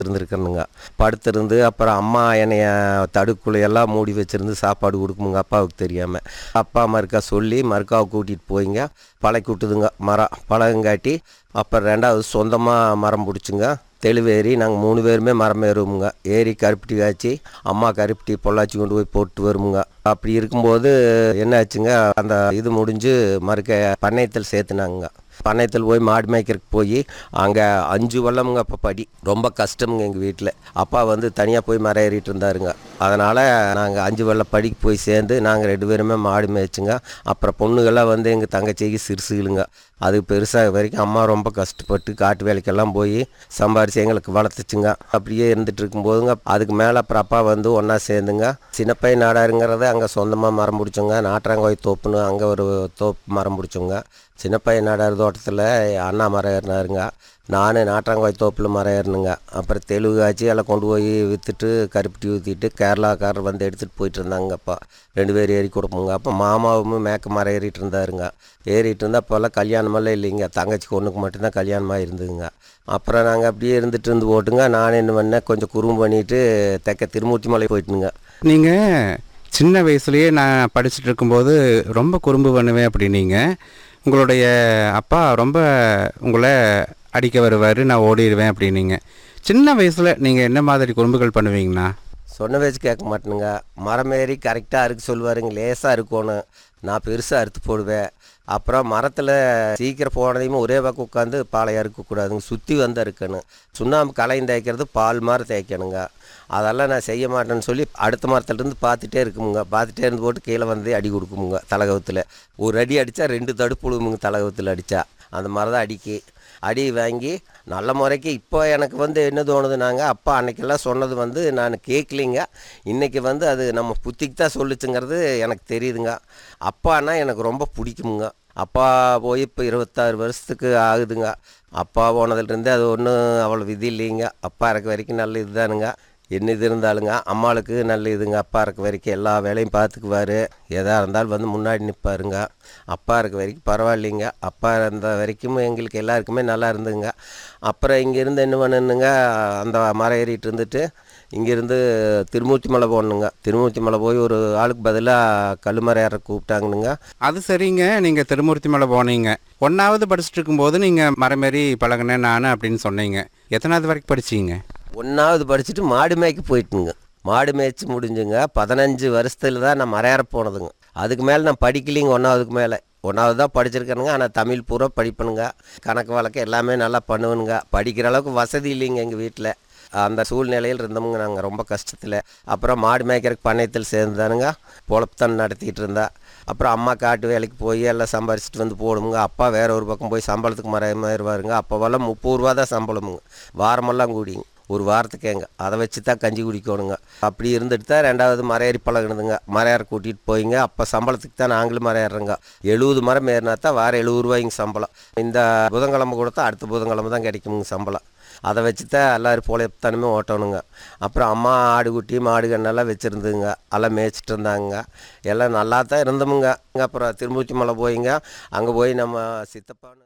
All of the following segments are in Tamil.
இருந்திருக்கணுங்க படுத்திருந்து அப்புறம் அம்மா என்னைய தடுக்குள்ளையெல்லாம் மூடி வச்சிருந்து சாப்பாடு கொடுக்குமுங்க அப்பாவுக்கு தெரியாமல் அப்பா மறுக்கா சொல்லி மறுக்காவை கூட்டிகிட்டு போயிங்க பழக்கி விட்டுதுங்க மரம் பழகங்காட்டி அப்புறம் ரெண்டாவது சொந்தமாக மரம் பிடிச்சுங்க தெளிவேறி நாங்கள் மூணு பேருமே மரம் ஏறுவோமுங்க ஏறி கருப்பட்டி காய்ச்சி அம்மா கருப்பட்டி பொள்ளாச்சி கொண்டு போய் போட்டு வருமுங்க அப்படி இருக்கும்போது என்ன ஆச்சுங்க அந்த இது முடிஞ்சு மறுக்க பண்ணையத்தில் சேர்த்துனாங்க பண்ணையத்தில் போய் மாடு மேய்க்கிறதுக்கு போய் அங்கே அஞ்சு வல்லமுங்க அப்போ படி ரொம்ப கஷ்டமுங்க எங்கள் வீட்டில் அப்பா வந்து தனியாக போய் மரம் ஏறிட்டு இருந்தாருங்க அதனால் நாங்கள் அஞ்சு வெள்ள படிக்கு போய் சேர்ந்து நாங்கள் ரெண்டு பேருமே மாடு மேய்ச்சுங்க அப்புறம் பொண்ணுகள்லாம் வந்து எங்கள் தங்கச்சிக்கு சிறுசுகளுங்க அது பெருசாக வரைக்கும் அம்மா ரொம்ப கஷ்டப்பட்டு காட்டு வேலைக்கெல்லாம் போய் சம்பாரித்து எங்களுக்கு வளர்த்துச்சுங்க அப்படியே இருந்துட்டு இருக்கும்போதுங்க அதுக்கு மேலே அப்புறம் அப்பா வந்து ஒன்றா சேர்ந்துங்க சின்னப்பை நாடாருங்கிறத அங்கே சொந்தமாக மரம் பிடிச்சோங்க நாட்டாங்கோய் தோப்புன்னு அங்கே ஒரு தோப்பு மரம் பிடிச்சோங்க சின்னப்பை நாடார் தோட்டத்தில் அண்ணா மரம் ஏறினாருங்க நான் நாட்டாங்கோய் தோப்பில் மரம் ஏறினுங்க அப்புறம் தெலுங்கு காய்ச்சி எல்லாம் கொண்டு போய் விற்றுட்டு கருப்பட்டி ஊற்றிட்டு கேரளாக்காரர் வந்து எடுத்துகிட்டு போயிட்டு இருந்தாங்க அப்பா ரெண்டு பேர் ஏறி கொடுப்போங்க அப்போ மாமாவும் மேக்க மரம் ஏறிட்டு இருந்தாருங்க ஏறிட்டு இருந்தால் அப்போல்லாம் கல்யாணமெல்லாம் இல்லைங்க தங்கச்சிக்கு ஒன்றுக்கு மட்டும்தான் கல்யாணமாக இருந்ததுங்க அப்புறம் நாங்கள் அப்படியே இருந்துட்டு இருந்து போட்டுங்க நான் என்ன பண்ணேன் கொஞ்சம் குறும்பு பண்ணிட்டு தெக்க திருமூர்த்தி மலை போயிட்டுங்க நீங்கள் சின்ன வயசுலேயே நான் படிச்சுட்டு இருக்கும்போது ரொம்ப குறும்பு பண்ணுவேன் அப்படின்னீங்க உங்களுடைய அப்பா ரொம்ப உங்களை அடிக்க வருவார் நான் ஓடிடுவேன் அப்படின்னீங்க சின்ன வயசில் நீங்கள் என்ன மாதிரி குறும்புகள் பண்ணுவீங்கண்ணா சொன்ன வயசு கேட்க மாட்டேனுங்க மரம் ஏறி கரெக்டாக அறுக்க சொல்லுவாருங்க லேசாக இருக்கணும் நான் பெருசாக அறுத்து போடுவேன் அப்புறம் மரத்தில் சீக்கிரம் போனதையும் ஒரே பக்கம் உட்காந்து பாலை அறுக்கக்கூடாதுங்க சுற்றி வந்து அறுக்கணும் சுண்ணாம்பு கலையும் தேய்க்கிறது பால் மாதிரி தேய்க்கணுங்க அதெல்லாம் நான் செய்ய மாட்டேன்னு சொல்லி அடுத்த மரத்துலேருந்து பார்த்துட்டே இருக்குமுங்க பார்த்துட்டே இருந்து போட்டு கீழே வந்து அடி கொடுக்குமுங்க தலகத்தில் ஒரு அடி அடித்தா ரெண்டு தடுப்பு விழுமுங்க தலகத்தில் அடித்தா அந்த மாதிரி தான் அடிக்கி அடி வாங்கி நல்ல முறைக்கு இப்போ எனக்கு வந்து என்ன தோணுதுனாங்க அப்பா அன்னைக்கெல்லாம் சொன்னது வந்து நான் கேட்கலிங்க இன்றைக்கி வந்து அது நம்ம புத்திக்கு தான் சொல்லுச்சுங்கிறது எனக்கு தெரியுதுங்க அப்பானா எனக்கு ரொம்ப பிடிக்குமுங்க அப்பா போய் இப்போ இருபத்தாறு வருஷத்துக்கு ஆகுதுங்க அப்பா போனதுலேருந்தே அது ஒன்றும் அவ்வளோ விதி இல்லைங்க அப்பா இருக்க வரைக்கும் நல்ல இதுதானுங்க என்ன இது இருந்தாலுங்க அம்மாளுக்கு நல்ல இதுங்க அப்பா இருக்க வரைக்கும் எல்லா வேலையும் பார்த்துக்குவாரு எதாக இருந்தாலும் வந்து முன்னாடி நிற்பாருங்க அப்பா இருக்க வரைக்கும் பரவாயில்லைங்க அப்பா இருந்த வரைக்கும் எங்களுக்கு எல்லாருக்குமே நல்லா இருந்துங்க அப்புறம் இங்கேருந்து என்ன பண்ணணுங்க அந்த மரம் ஏறிட்டு இருந்துட்டு இங்கேருந்து திருமூர்த்தி மலை போகணுங்க திருமூர்த்தி மலை போய் ஒரு ஆளுக்கு பதிலாக கல்லுமரம் ஏற கூப்பிட்டாங்கனுங்க அது சரிங்க நீங்கள் திருமூர்த்தி மலை போனீங்க ஒன்றாவது படிச்சுட்டு இருக்கும்போது நீங்கள் மரமேறி பழகினேன் நான் அப்படின்னு சொன்னீங்க எத்தனாவது வரைக்கும் படிச்சீங்க ஒன்றாவது படிச்சுட்டு மாடு மேய்க்க போயிட்டுங்க மாடு மேய்ச்சி முடிஞ்சுங்க பதினஞ்சு வருஷத்துல தான் நான் மறையாற போனதுங்க அதுக்கு மேலே நான் படிக்கலிங்க ஒன்றாவதுக்கு மேலே ஒன்றாவது தான் படிச்சிருக்கேனுங்க ஆனால் தமிழ் பூரா படிப்பணுங்க கணக்கு வழக்கு எல்லாமே நல்லா பண்ணுவேனுங்க படிக்கிற அளவுக்கு வசதி இல்லைங்க எங்கள் வீட்டில் அந்த சூழ்நிலையில் இருந்தோமுங்க நாங்கள் ரொம்ப கஷ்டத்தில் அப்புறம் மாடு மேய்க்கிறதுக்கு பண்ணையத்தில் சேர்ந்தானுங்க பொழப்புத்தான் நடத்திட்டு இருந்தா அப்புறம் அம்மா காட்டு வேலைக்கு போய் எல்லாம் சம்பாரிச்சிட்டு வந்து போடுமுங்க அப்பா வேற ஒரு பக்கம் போய் சம்பளத்துக்கு மற மாறிடுவாருங்க அப்போவெல்லாம் முப்பது ரூபா தான் சம்பளமுங்க வாரமெல்லாம் கூடிங்க ஒரு வாரத்துக்கு எங்க அதை வச்சு தான் கஞ்சி குடிக்கணுங்க அப்படி இருந்துட்டு தான் ரெண்டாவது மரம் ஏறி பழகினதுங்க மரம் ஏற கூட்டிகிட்டு போயிங்க அப்போ சம்பளத்துக்கு தான் நாங்களும் மரம் ஏறுறோங்க எழுபது மரம் ஏறினா தான் வாரம் எழுபது ரூபாய்ங்க சம்பளம் இந்த புதன்கிழமை கொடுத்தா அடுத்த புதன்கிழமை தான் கிடைக்குங்க சம்பளம் அதை வச்சு தான் எல்லோரும் பொழைப்புத்தானுமே ஓட்டணுங்க அப்புறம் அம்மா ஆடு குட்டி மாடு கண்ணெல்லாம் வச்சுருந்துங்க எல்லாம் மேய்ச்சிட்டு இருந்தாங்க எல்லாம் நல்லா தான் இருந்தோமுங்க அப்புறம் திருமூர்த்தி மலை போயிங்க அங்கே போய் நம்ம சித்தப்பான்னு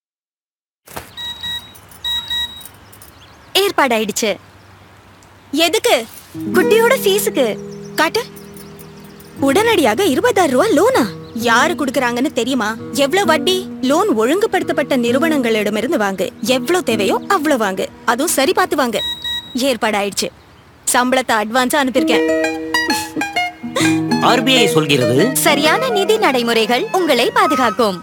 ஏற்பாடாயிடுச்சு எதுக்கு குட்டியோட ஃபீஸுக்கு காட்டு உடனடியாக இருபதாயிரம் ரூபாய் லோனா யாரு குடுக்கறாங்கன்னு தெரியுமா எவ்வளவு வட்டி லோன் ஒழுங்குபடுத்தப்பட்ட நிறுவனங்களிடமிருந்து வாங்கு எவ்வளவு தேவையோ அவ்வளவு வாங்கு அதுவும் சரி பார்த்து வாங்கு ஏற்பாடாயிடுச்சு சம்பளத்தை அட்வான்ஸா அனுப்பியிருக்கேன் ஆர்பிஐ சொல்கிறது சரியான நிதி நடைமுறைகள் உங்களை பாதுகாக்கும்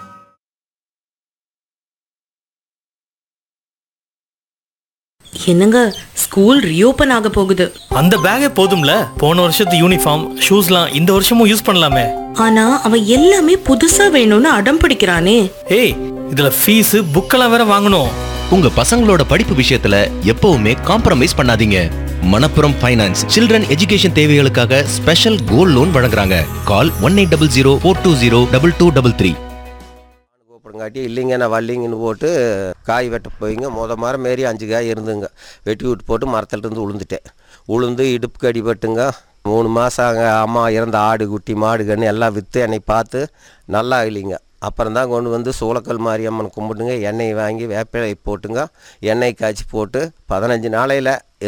என்னங்க ஸ்கூல் ரீஓபன் ஆக போகுது அந்த பேக்கே போதும்ல போன வருஷத்து யூனிஃபார்ம் ஷூஸ்லாம் இந்த வருஷமும் யூஸ் பண்ணலாமே ஆனா அவன் எல்லாமே புதுசா வேணும்னு அடம் பிடிக்கிறானே ஏய் இதுல ஃபீஸ் புக்கெல்லாம் வேற வாங்கணும் உங்க பசங்களோட படிப்பு விஷயத்துல எப்பவுமே காம்ப்ரமைஸ் பண்ணாதீங்க மணப்புரம் ஃபைனான்ஸ் சில்ட்ரன் எஜுகேஷன் தேவைகளுக்காக ஸ்பெஷல் கோல்ட் லோன் வழங்குறாங்க call one eight double zero four two zero double two double three கூப்பிடுங்காட்டி இல்லைங்க நான் வரலிங்கன்னு போட்டு காய் வெட்ட போயிங்க முத மரம் மாரி அஞ்சு காய் இருந்துங்க வெட்டி விட்டு போட்டு மரத்துல இருந்து உளுந்துட்டேன் உளுந்து இடுப்புக்கு அடிபட்டுங்க மூணு மாதம் அங்கே அம்மா இறந்த ஆடு குட்டி மாடு கன்று எல்லாம் விற்று என்னை பார்த்து நல்லா இல்லைங்க அப்புறம் தான் கொண்டு வந்து சூளக்கல் மாரியம்மன் கும்பிட்டுங்க எண்ணெய் வாங்கி வேப்பிலை போட்டுங்க எண்ணெய் காய்ச்சி போட்டு பதினஞ்சு நாளையில்